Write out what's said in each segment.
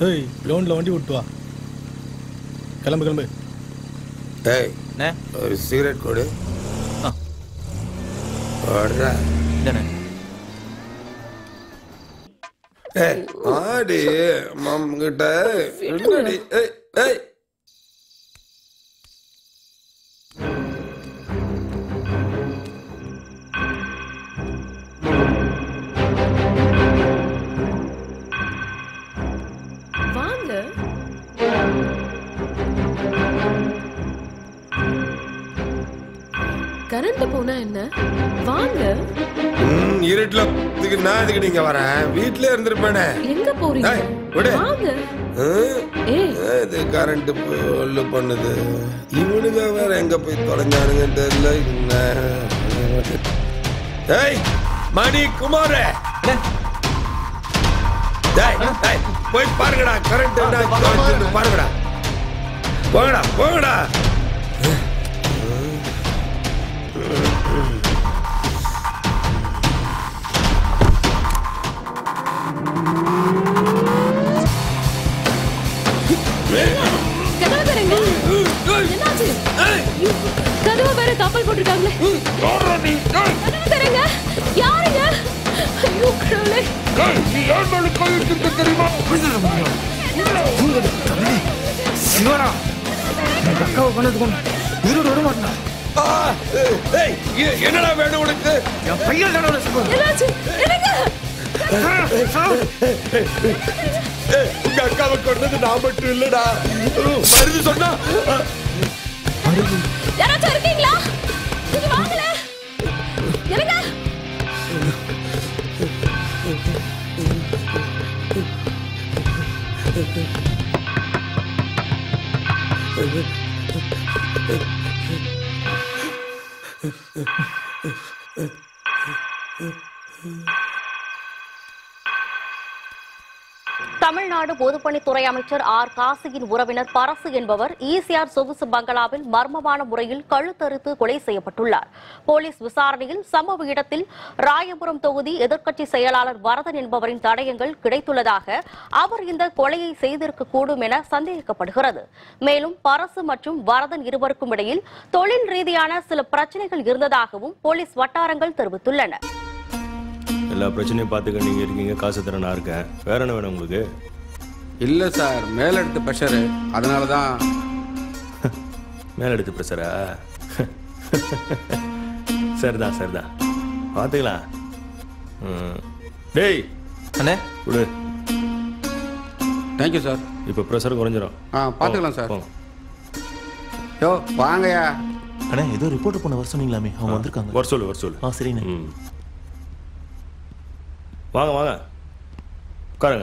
ஏய் கிரவுண்டில் வண்டி விட்டு வா கிளம்பு கிளம்பு ஏய் அண்ணே ஒரு சிகரெட் கொடு ஆ. போடுறா. இதானே ஏய் ஆடி மம்கிட்ட என்னடி ஏய் ஏய் வாங்க கரண்ட் போனா என்ன வாங்க ம், இருட்டுல இதுக்கு நான் இதுக்கு நீங்க வரேன் வீட்லயே இருந்திருப்பேனே எங்க போறீங்க ஏய், விடு. வாங்க ம்? ஏய் இது கரண்ட் ஒல்லு பண்ணுது இவனுங்க வேற எங்க போய் தொலைஞ்சானுங்கன்னு தெரியல என்ன ஏய் மணி குமார டேய் டேய் போய் பாருங்கடா கரண்ட் என்ன தொலைஞ்சுன்னு பாருங்கடா போங்கடா போங்கடா கதவு தரங்க என்னாச்சு ஐயோ, கதவு வேற தாப்பல் போட்டிருக்காங்களே கதவு தரங்க யாருங்க ஐயோ கடவுளே சிவனா எங்க அக்காவை கொண்டது கொண்டு உயிரோடு விட மாட்டேன் ஆ, ஏய் எ- என்னடா வேணும் உனக்கு என் பையன் தானே சிவன் என்னாச்சு என்னங்க ஏய், உங்க அக்காவை கொண்டது நான் மட்டும் இல்லடா மருது சொன்னா யாராச்சும் இருக்கீங்களா இங்க வாங்கல என்னங்க தமிழ்நாடு பொதுப்பணித்துறை அமைச்சர் ஆர் காசியின் உறவினர் பரசு என்பவர் ஈசிஆர் சொகுசு பங்களாவில் மர்மமான முறையில் கழுத்தறுத்து கொலை செய்யப்பட்டுள்ளார் போலீஸ் விசாரணையில் சம்பவ இடத்தில் ராயபுரம் தொகுதி எதிர்க்கட்சி செயலாளர் வரதன் என்பவரின் தடயங்கள் கிடைத்துள்ளதாக அவர் இந்த கொலையை செய்திருக்கக்கூடும் என சந்தேகிக்கப்படுகிறது மேலும் பரசு மற்றும் வரதன் இருவருக்கும் இடையில் தொழில் ரீதியான சில பிரச்சனைகள் இருந்ததாகவும் போலீஸ் வட்டாரங்கள் தெரிவித்துள்ளன எல்லா பிரச்சனையும் பார்த்துக்க நீங்கள் இருக்கீங்க காசு தர நான் இருக்கேன் வேற என்ன வேணும் உங்களுக்கு இல்லை சார் மேலெடுத்து ப்ரெஷரு அதனால தான் மேலே எடுத்து ப்ரெஷரா சரிதான் சரிதான் பார்த்துக்கலாம் ம். டேய் அண்ணே விடு தேங்க்யூ சார் இப்போ ப்ரெஷர் குறைஞ்சிரும் ஆ பார்த்துக்கலாம் சார் போங்க. யோ வாங்கய்யா அண்ணா ஏதோ ரிப்போர்ட் பண்ண வர சொன்னீங்களாமே அவங்க வந்திருக்காங்க வர சொல்லு வர சொல்லு ஆ சரிண்ணே ம் வாங்க வாங்க உட்காருங்க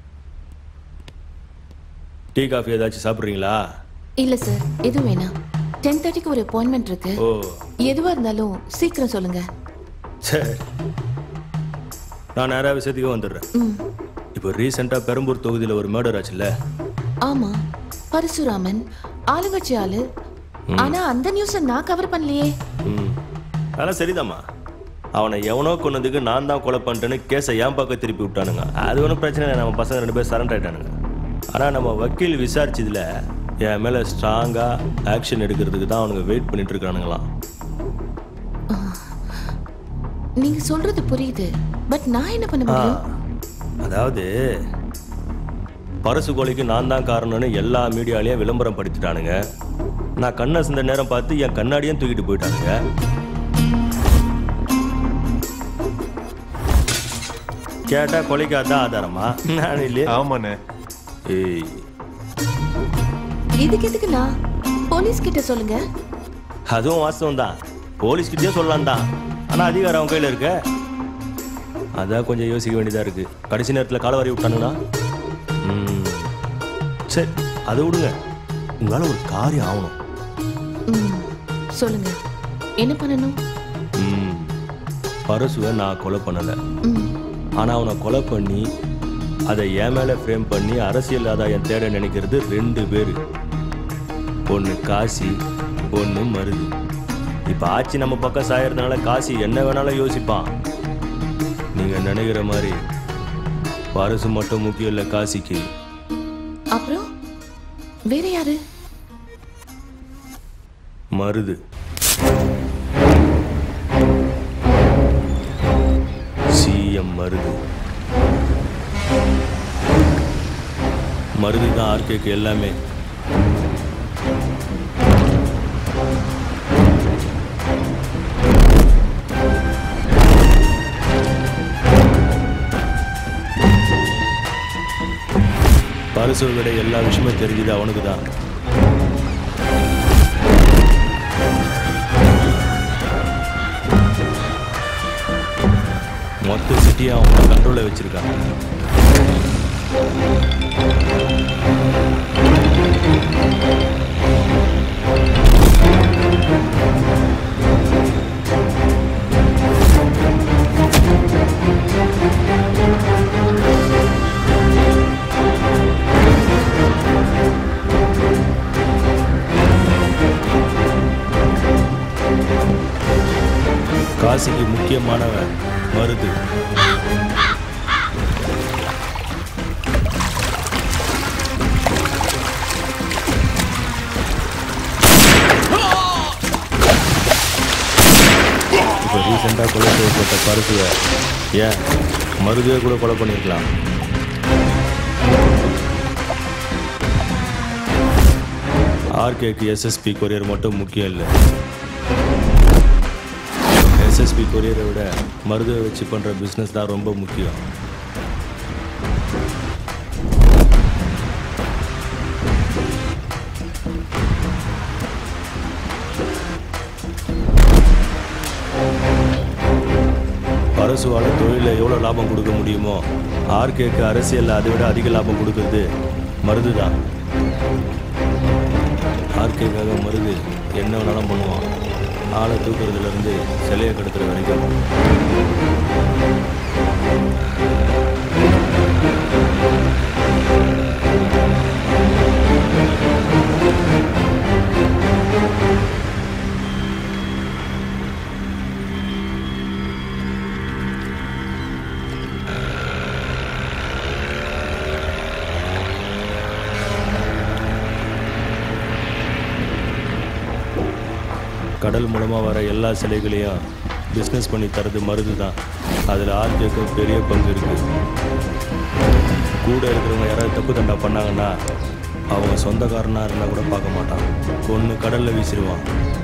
டீ காஃபி ஏதாச்சும் சாப்பிட்றீங்களா இல்ல சார் எதுவும் வேணாம் டென் தேர்ட்டிக்கு ஒரு அப்பாயின்மெண்ட் இருக்கு ஓ எதுவா இருந்தாலும் சீக்கிரம் சொல்லுங்க சரி நான் நேராக விஷயத்துக்கு வந்துடுறேன் ம் இப்போ ரீசெண்டாக பெரம்பூர் தொகுதியில் ஒரு மர்டர் ஆச்சுல்ல ஆமா பரசுராமன் ஆளுங்கட்சி ஆளு ஆனா அந்த நியூஸ நான் கவர் பண்ணலையே ம் அதெல்லாம் சரிதாம்மா அவனை எவனோ கொன்னதுக்கு நான் தான் கொலை பண்ணிட்டேன்னு கேஸை என் பக்கம் திருப்பி விட்டானுங்க அது ஒன்றும் பிரச்சனை இல்லை நம்ம பசங்க ரெண்டு பேரும் சரண்டர் ஆயிட்டானுங்க ஆனால் நம்ம வக்கீல் விசாரிச்சதுல என் மேலே ஸ்ட்ராங்காக ஆக்ஷன் எடுக்கிறதுக்கு தான் அவனுங்க வெயிட் பண்ணிட்டு இருக்கானுங்களாம் நீங்க சொல்றது புரியுது பட் நான் என்ன பண்ண ஆ, முடியும் அதாவது பரசு கொலைக்கு நான் தான் காரணம்னு எல்லா மீடியாலையும் விளம்பரம் படுத்திட்டானுங்க நான் கண்ணை சிந்த நேரம் பார்த்து என் கண்ணாடியும் தூக்கிட்டு போயிட்டானுங்க கேட்டா கொலைக்கு அதான் ஆதாரமா நான் இல்லையே ஆமாண்ணே ஏய் இதுக்கு எதுக்கு நான் போலீஸ் கிட்ட சொல்லுங்க அதுவும் வாஸ்தவம் தான் போலீஸ்கிட்டயே சொல்லலாம் தான் ஆனால் அதிகாரம் அவன் கையில் இருக்க அதான் கொஞ்சம் யோசிக்க வேண்டியதாக இருக்கு கடைசி நேரத்தில் காலை வாரி விட்டானுங்களா ம். சரி அதை விடுங்க உங்களால் ஒரு காரியம் ஆகணும் ம் சொல்லுங்க என்ன பண்ணணும் ம். பரசுவை நான் கொலை பண்ணலை ம் ஆனால் அவனை கொலை பண்ணி அதை என் மேலே ஃப்ரேம் பண்ணி அரசியல் ஆதாயம் தேட நினைக்கிறது ரெண்டு பேர் ஒன்று காசி ஒன்று மருது இப்போ ஆட்சி நம்ம பக்கம் சாயறதுனால காசி என்ன வேணாலும் யோசிப்பான் நீங்கள் நினைக்கிற மாதிரி பரசு மட்டும் முக்கியம் இல்லை காசிக்கு அப்புறம் வேற யாரு மருது சிஎம் மருது மருது தான் ஆர்கேக்கு எல்லாமே பரிசு விட எல்லா விஷயமும் தெரிஞ்சது அவனுக்கு தான் மொத்த சிட்டியை அவங்க கண்ட்ரோலில் வச்சிருக்காங்க காசிக்கு முக்கியமானவன் மருது இப்போ ரீசெண்டாக கொலை செய்யப்பட்ட பருசுவை ஏன் மருதுவே கூட கொலை பண்ணியிருக்கலாம் ஆர்கேக்கு எஸ்எஸ்பி கொரியர் மட்டும் முக்கியம் இல்லை எஸ்எஸ்பி கொரியரை விட மருதுவை வச்சு பண்ணுற பிஸ்னஸ் தான் ரொம்ப முக்கியம் பரசுவால் தொழிலில் எவ்வளோ லாபம் கொடுக்க முடியுமோ ஆர்கேக்கு அரசியலில் அதை விட அதிக லாபம் கொடுக்கறது மருது தான் ஆர்கேக்காக மருது என்ன வேணாலும் பண்ணுவான் ஆளை தூக்குறதுலேருந்து சிலையை கடத்துற வரைக்கும் கடல் மூலமாக வர எல்லா சிலைகளையும் பிஸ்னஸ் பண்ணி தரது மருது தான் அதில் ஆர்கேக்கு பெரிய பங்கு இருக்குது கூட இருக்கிறவங்க யாராவது தப்பு தண்டா பண்ணாங்கன்னா அவங்க சொந்தக்காரனாக இருந்தால் கூட பார்க்க மாட்டான் கொன்று கடலில் வீசிடுவான்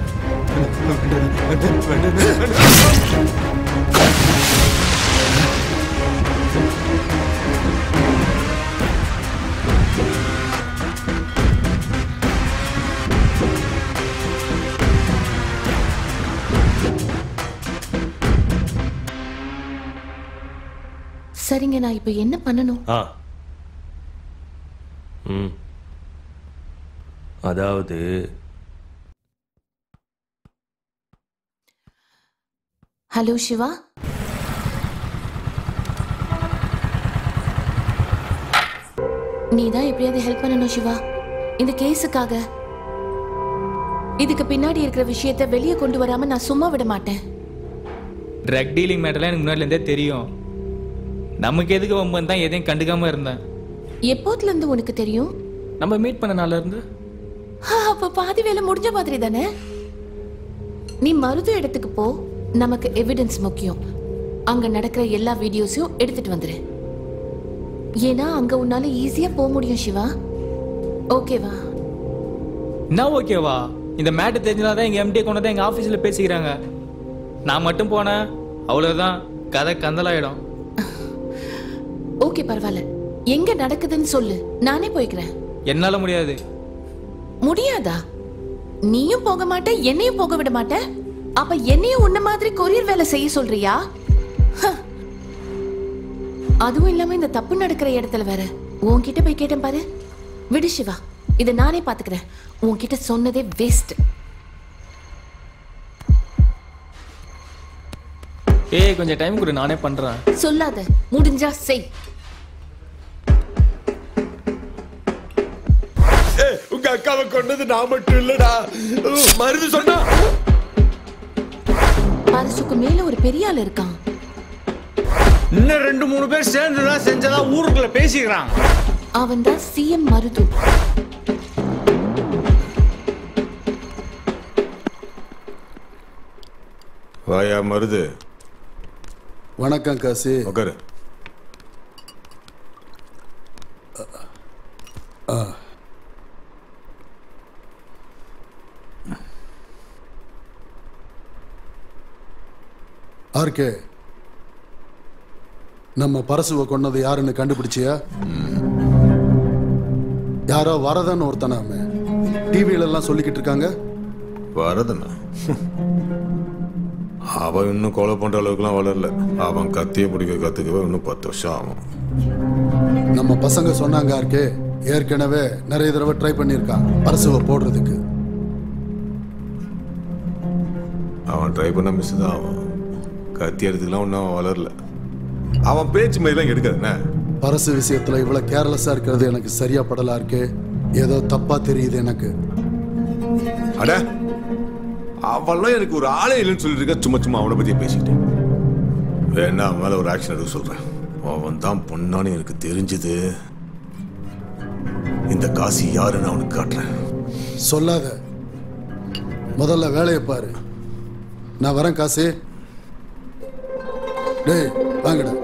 சரிங்க நான் இப்போ என்ன பண்ணணும் ஆ ம் அதாவது ஹலோ சிவா நீ தான் எப்படியாவது ஹெல்ப் பண்ணணும் சிவா இந்த கேஸுக்காக இதுக்கு பின்னாடி இருக்கிற விஷயத்தை வெளியே கொண்டு வராம நான் சும்மா விட மாட்டேன் ட்ரக் டீலிங் மேட்டர்லாம் எனக்கு முன்னாடிலேருந்தே தெரியும் நமக்கு எதுக்கு வம்பன் தான் எதையும் கண்டுக்காம இருந்தேன் எப்போதுல இருந்து உனக்கு தெரியும் நம்ம மீட் பண்ண நாள்ல இருந்து ஆ, அப்ப பாதி வேலை முடிஞ்ச மாதிரி தானே நீ மருது இடத்துக்கு போ நமக்கு எவிடன்ஸ் முக்கியம் அங்க நடக்கிற எல்லா வீடியோஸையும் எடுத்துட்டு வந்துரு ஏன்னா அங்க உன்னால ஈஸியா போக முடியும் சிவா ஓகேவா என்ன ஓகேவா இந்த மேட்டு தெரிஞ்சனாதான் எங்க எம்டி கொண்டு தான் எங்க ஆபீஸ்ல பேசிக்கிறாங்க நான் மட்டும் போனேன் அவ்வளவுதான் கதை கந்தலாயிடும் ஓகே பரவாயில்ல எங்க நடக்குதுன்னு சொல்லு நானே போய்க்கிறேன் என்னால முடியாது முடியாதா நீயும் போக மாட்ட என்னையும் போக விட மாட்ட அப்ப என்னையும் உன்ன மாதிரி கொரியர் வேலை செய்ய சொல்றியா ஹ. அதுவும் இல்லாம இந்த தப்பு நடக்கிற இடத்துல வேற உன்கிட்ட போய் கேட்டேன் பாரு விடு சிவா இதை நானே பாத்துக்கிறேன் உன்கிட்ட சொன்னதே வேஸ்ட் ஏய் கொஞ்சம் டைம் கொடு நானே பண்றேன் சொல்லாத முடிஞ்சா செய் ஏய், உங்க அக்காவை கொண்டது நான் மட்டும் இல்லடா உம், மருது சொன்னா பரிசுக்கு மேல ஒரு பெரிய ஆள் இருக்கான் இன்னும் ரெண்டு மூணு பேர் சேர்ந்துதான் செஞ்சதா ஊருக்குள்ள பேசிக்கிறாங்க அவன் தான் சிஎம் மருது வாயா மருது வணக்கம் காசி உட்காரு ஆ. ஆர்கே நம்ம பரசுவை கொன்னது யாருன்னு கண்டுபிடிச்சியா யாரோ வரதன் ஒருத்தனாம டிவியில எல்லாம் சொல்லிக்கிட்டு இருக்காங்க வரதண்ணா அவன் இன்னும் கொலை பண்ற அளவுக்குலாம் வளரல அவன் கத்தியை பிடிக்க கத்துக்கவே இன்னும் பத்து வருஷம் ஆகும் நம்ம பசங்க சொன்னாங்க ஆர்கே ஏற்கனவே நிறைய தடவை ட்ரை பண்ணியிருக்கான் பரசுவை போடுறதுக்கு அவன் ட்ரை பண்ண மிஸ் தான் அவன் கத்தி எடுத்துக்கலாம் ஒன்றும் அவன் வளரல அவன் பேச்சு மாதிரிலாம் எடுக்காதுண்ணே பரசு விஷயத்துல இவ்வளவு கேர்லெஸ்ஸா இருக்கிறது எனக்கு சரியா படலா இருக்கு ஏதோ தப்பா தெரியுது எனக்கு அட அவெல்லாம் எனக்கு ஒரு ஆளே இல்லைன்னு சொல்லிட்டு இருக்க சும்மா சும்மா அவனை பத்தியே பேசிக்கிட்டேன் வேணா அவன் மேல ஒரு ஆக்ஷன் எடுக்க சொல்றேன் அவன் தான் பொண்ணான்னு எனக்கு தெரிஞ்சது இந்த காசி யாருன்னு அவனுக்கு காட்டுறேன் சொல்லாத முதல்ல வேலையை பாரு நான் வரேன் காசு டேய் வாங்கடா